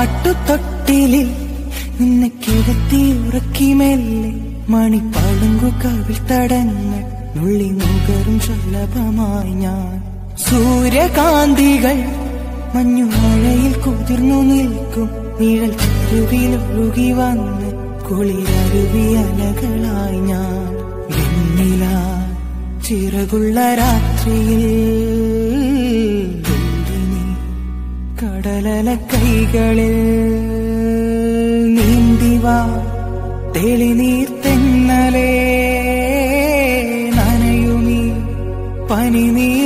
ആട്ടുതൊട്ടിലിൽ നിന്നെ കിടത്തി ഉറക്കി മെല്ലെ മണിപ്പളുങ്കു കവിൾ തടങ്ങൾ നുള്ളി നുകരും ശലഭമായി ഞാൻ സൂര്യകാന്തികൾ മഞ്ഞുമഴയിൽ കുതിർന്നു നിൽക്കും നിഴൽ ചെരുവിലൊഴുകി വന്ന് കുളിരരുവി അലകളായി ഞാൻ വെണ്ണില ചിറകുള്ള രാത്രിയിൽ വെള്ളിനി കടലല കൈകളിൽ നീന്തിവാ തെളിനീർ തെന്നലേ നനയുമീ പനിനീർ